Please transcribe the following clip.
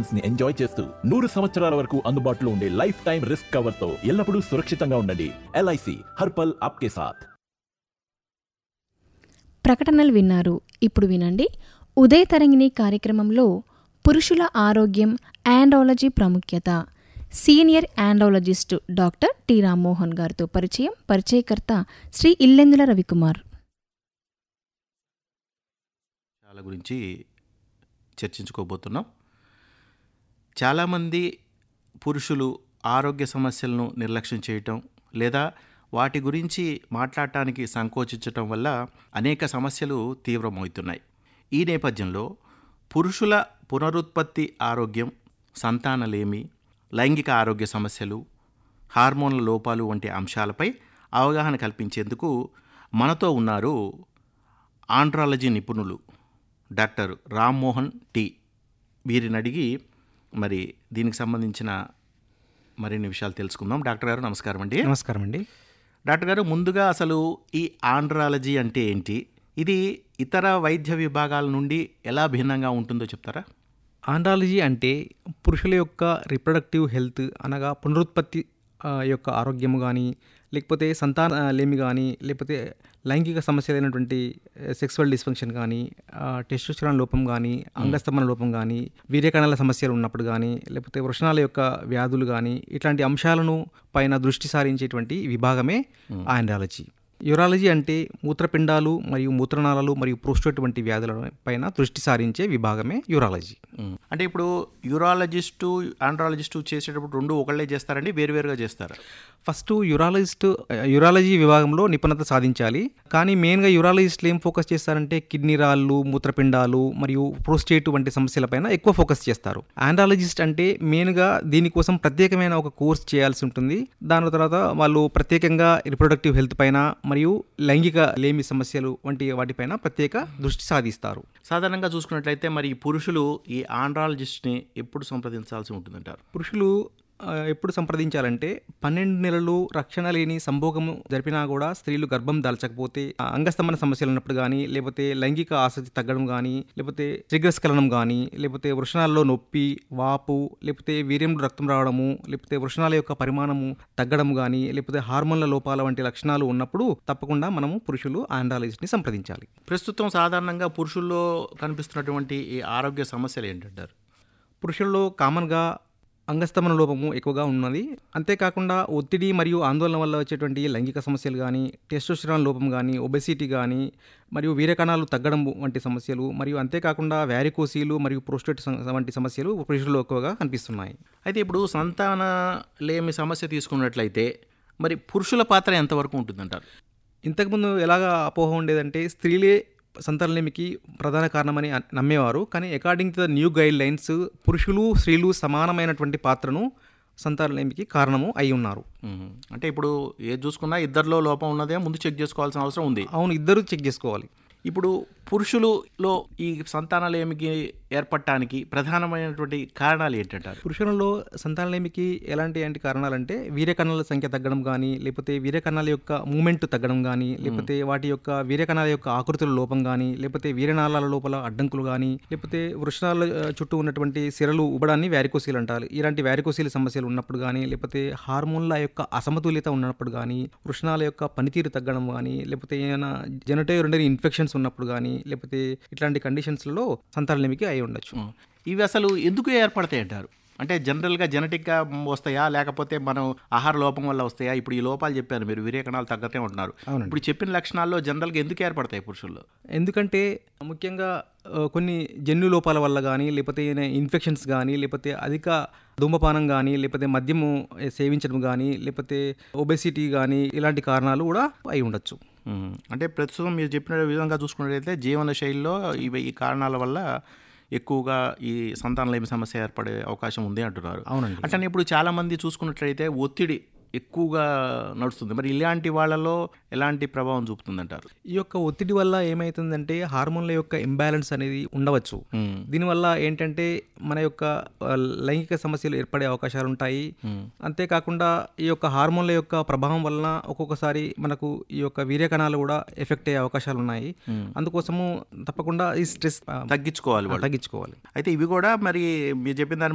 ని ఎంజాయ్ చేస్తూ నూరు సంవత్సరాల వరకు అందుబాటులో ఉండే లైఫ్ టైం రిస్క్ కవర్ తో ఎల్లప్పుడూ సురక్షితంగా ఉండండి ఎల్ఐసి హర్పల్ ఆప్కే సాథ్ ప్రకటనలు విన్నారు ఇప్పుడు వినండి ఉదయ తరంగిణి కార్యక్రమంలో పురుషుల ఆరోగ్యం యాండాలజీ ప్రాముఖ్యత senior andrologist doctor T Rammohan గారితో పరిచయం పరిచయకర్త శ్రీ ఇల్లెందుల రవికుమార్ చాలా గురించి చర్చించుకోబోతున్నాం చాలామంది పురుషులు ఆరోగ్య సమస్యలను నిర్లక్ష్యం చేయటం లేదా వాటి గురించి మాట్లాడటానికి సంకోచించటం వల్ల అనేక సమస్యలు తీవ్రమవుతున్నాయి ఈ నేపథ్యంలో పురుషుల పునరుత్పత్తి ఆరోగ్యం సంతానలేమి లైంగిక ఆరోగ్య సమస్యలు హార్మోన్ల లోపాలు వంటి అంశాలపై అవగాహన కల్పించేందుకు మనతో ఉన్నారు ఆండ్రాలజీ నిపుణులు డాక్టర్ రామ్మోహన్ టి వీరిని అడిగి మరి దీనికి సంబంధించిన మరిన్ని విషయాలు తెలుసుకుందాం డాక్టర్ గారు నమస్కారం అండి నమస్కారం అండి డాక్టర్ గారు ముందుగా అసలు ఈ ఆండ్రాలజీ అంటే ఏంటి ఇది ఇతర వైద్య విభాగాల నుండి ఎలా భిన్నంగా ఉంటుందో చెప్తారా ఆండ్రాలజీ అంటే పురుషుల యొక్క రిప్రొడక్టివ్ హెల్త్ అనగా పునరుత్పత్తి ఆ, యొక్క ఆరోగ్యము కానీ లేకపోతే సంతాన ఆ, లేమి కానీ లేకపోతే లైంగిక సమస్యలైనటువంటి సెక్సువల్ డిస్ఫంక్షన్ కానీ టెస్టోస్టెరాన్ లోపం కానీ అంగస్తమన లోపం కానీ వీర్యకణాల సమస్యలు ఉన్నప్పుడు కానీ లేకపోతే వృషణాల యొక్క వ్యాధులు కానీ ఇట్లాంటి అంశాలను పైన దృష్టి సారించేటువంటి విభాగమే ఆండ్రాలజీ యూరాలజీ అంటే మూత్రపిండాలు మరియు మూత్రనాళాలు మరియు ప్రోస్టేట్ వంటి వ్యాధుల పైన దృష్టి సారించే విభాగమే యూరాలజీ ఉమ్. అంటే ఇప్పుడు యూరాలజిస్టు ఆండ్రాలజిస్టు చేసేటప్పుడు రెండు ఒకళ్ళే చేస్తారండి వేరువేరుగా చేస్తారా ఫస్ట్ యూరాలజిస్ట్ యూరాలజీ విభాగంలో నిపుణత సాధించాలి కానీ మెయిన్గా యూరాలజిస్టులు ఏం ఫోకస్ చేస్తారంటే కిడ్నీ రాళ్ళు మూత్రపిండాలు మరియు ప్రోస్టేట్ వంటి సమస్యలపైన ఎక్కువ ఫోకస్ చేస్తారు ఆండ్రాలజిస్ట్ అంటే మెయిన్గా దీనికోసం ప్రత్యేకమైన ఒక కోర్స్ చేయాల్సి ఉంటుంది దాని తర్వాత వాళ్ళు ప్రత్యేకంగా రిప్రొడక్టివ్ హెల్త్ పైన మరియు లైంగిక లేమి సమస్యలు వంటి వాటిపైన ప్రత్యేక దృష్టి సాధిస్తారు సాధారణంగా చూసుకున్నట్లయితే మరి ఈ పురుషులు ఈ ఆండ్రాలజిస్ట్ని ఎప్పుడు సంప్రదించాల్సి ఉంటుందంటారు పురుషులు ఆ, ఎప్పుడు సంప్రదించాలంటే పన్నెండు నెలలు రక్షణ లేని సంభోగము జరిపినా కూడా స్త్రీలు గర్భం దాల్చకపోతే ఆ, అంగస్తంభన సమస్యలు ఉన్నప్పుడు కానీ లేకపోతే లైంగిక ఆసక్తి తగ్గడం కానీ లేకపోతే శీఘ్రస్ఖలనం కానీ లేకపోతే వృషణాల్లో నొప్పి వాపు లేకపోతే వీర్యంలో రక్తం రావడము లేకపోతే వృషణాల యొక్క పరిమాణము తగ్గడం కానీ లేకపోతే హార్మోన్ల లోపాల వంటి లక్షణాలు ఉన్నప్పుడు తప్పకుండా మనము పురుషులు ఆండాలజిస్ట్ని సంప్రదించాలి ప్రస్తుతం సాధారణంగా పురుషుల్లో కనిపిస్తున్నటువంటి ఈ ఆరోగ్య సమస్యలు ఏంటంటారు పురుషుల్లో కామన్గా అంగస్తమన లోపము ఎక్కువగా ఉన్నది అంతేకాకుండా ఒత్తిడి మరియు ఆందోళన వల్ల వచ్చేటువంటి లైంగిక సమస్యలు కానీ టెస్టోస్టెరాన్ లోపం కానీ ఒబెసిటీ కానీ మరియు వీరకణాలు తగ్గడం వంటి సమస్యలు మరియు అంతేకాకుండా వ్యారికోసీలు మరియు ప్రోస్టేట్ సం- వంటి సమస్యలు పురుషుల్లో ఎక్కువగా కనిపిస్తున్నాయి అయితే ఇప్పుడు సంతాన లేమి సమస్య తీసుకున్నట్లయితే మరి పురుషుల పాత్ర ఎంతవరకు ఉంటుందంటారు ఇంతకుముందు ఎలాగా అపోహ ఉండేదంటే స్త్రీలే సంతానలేమికి ప్రధాన కారణమని అన్- నమ్మేవారు కానీ according to the new guidelines పురుషులు స్త్రీలు సమానమైనటువంటి పాత్రను సంతానలేమికి కారణము అయి ఉన్నారు ఉమ్. అంటే ఇప్పుడు ఏది చూసుకున్నా ఇద్దరిలో లోపం ఉన్నదే ముందు చెక్ చేసుకోవాల్సిన అవసరం ఉంది అవును ఇద్దరు చెక్ చేసుకోవాలి ఇప్పుడు పురుషులలో ఈ సంతానలేమికి ఏర్పడటానికి ప్రధానమైనటువంటి కారణాలు ఏంటంటారు పురుషులలో సంతానలేమికి ఎలాంటి ఏంటి కారణాలంటే వీర్యకణాల సంఖ్య తగ్గడం కానీ లేకపోతే వీర్యకణాల యొక్క మూమెంట్ తగ్గడం కానీ లేకపోతే వాటి యొక్క వీర్యకణాల యొక్క ఆకృతుల లోపం కానీ లేకపోతే వీరనాళాల లోపల అడ్డంకులు కానీ లేకపోతే వృషణాల ఆ, చుట్టూ ఉన్నటువంటి సిరలు ఉబ్బడాన్ని వ్యారికోసీలు అంటారు ఇలాంటి వ్యారికోసీల సమస్యలు ఉన్నప్పుడు కానీ లేకపోతే హార్మోన్ల యొక్క అసమతుల్యత ఉన్నప్పుడు కానీ వృషణాల యొక్క పనితీరు తగ్గడం కానీ లేకపోతే ఏమైనా జెనటో రెండరీ ఇన్ఫెక్షన్స్ ఉన్నప్పుడు కానీ లేకపోతే ఇట్లాంటి కండిషన్స్లలో సంతానలేమికి అయి ఉండొచ్చు ఉమ్. ఇవి అసలు ఎందుకు ఏర్పడతాయి అంటారు అంటే జనరల్గా జెనటిక్గా వస్తాయా లేకపోతే మనం ఆహార లోపం వల్ల వస్తాయా ఇప్పుడు ఈ లోపాలు చెప్పారు మీరు విరేకణాలు తగ్గతే ఉంటున్నారు అవునండి. ఇప్పుడు చెప్పిన లక్షణాల్లో జనరల్గా ఎందుకు ఏర్పడతాయి పురుషుల్లో ఎందుకంటే ముఖ్యంగా ఆ, కొన్ని జన్యు లోపాల వల్ల కానీ లేకపోతే ఇన్ఫెక్షన్స్ కానీ లేకపోతే అధిక ధూమపానం కానీ లేకపోతే మద్యము ఏ, సేవించడం కానీ లేకపోతే ఒబెసిటీ కానీ ఇలాంటి కారణాలు కూడా అయి ఉండొచ్చు ఉమ్. అంటే ప్రస్తుతం మీరు చెప్పిన విధంగా చూసుకున్నట్లయితే జీవన శైలిలో ఇవి ఈ కారణాల వల్ల ఎక్కువగా ఈ సంతానలేమి సమస్య ఏర్పడే అవకాశం ఉంది అంటున్నారు అవునండి. అట్లనే ఇప్పుడు చాలా మంది చూసుకున్నట్లయితే ఒత్తిడి ఎక్కువగా నడుస్తుంది మరి ఇలాంటి వాళ్ళలో ఎలాంటి ప్రభావం చూపుతుందంటారు ఈ యొక్క ఒత్తిడి వల్ల ఏమవుతుందంటే హార్మోన్ల యొక్క ఇంబ్యాలెన్స్ అనేది ఉండవచ్చు ఉమ్. దీనివల్ల ఏంటంటే మన యొక్క ఆ, లైంగిక సమస్యలు ఏర్పడే అవకాశాలు ఉంటాయి ఉమ్. అంతేకాకుండా ఈ యొక్క హార్మోన్ల యొక్క ప్రభావం వలన ఒక్కొక్కసారి మనకు ఈ యొక్క వీర్యకణాలు కూడా ఎఫెక్ట్ అయ్యే అవకాశాలు ఉన్నాయి అందుకోసము తప్పకుండా ఈ స్ట్రెస్ తగ్గించుకోవాలి వాళ్ళు తగ్గించుకోవాలి అయితే ఇవి కూడా మరి మీరు చెప్పిన దాన్ని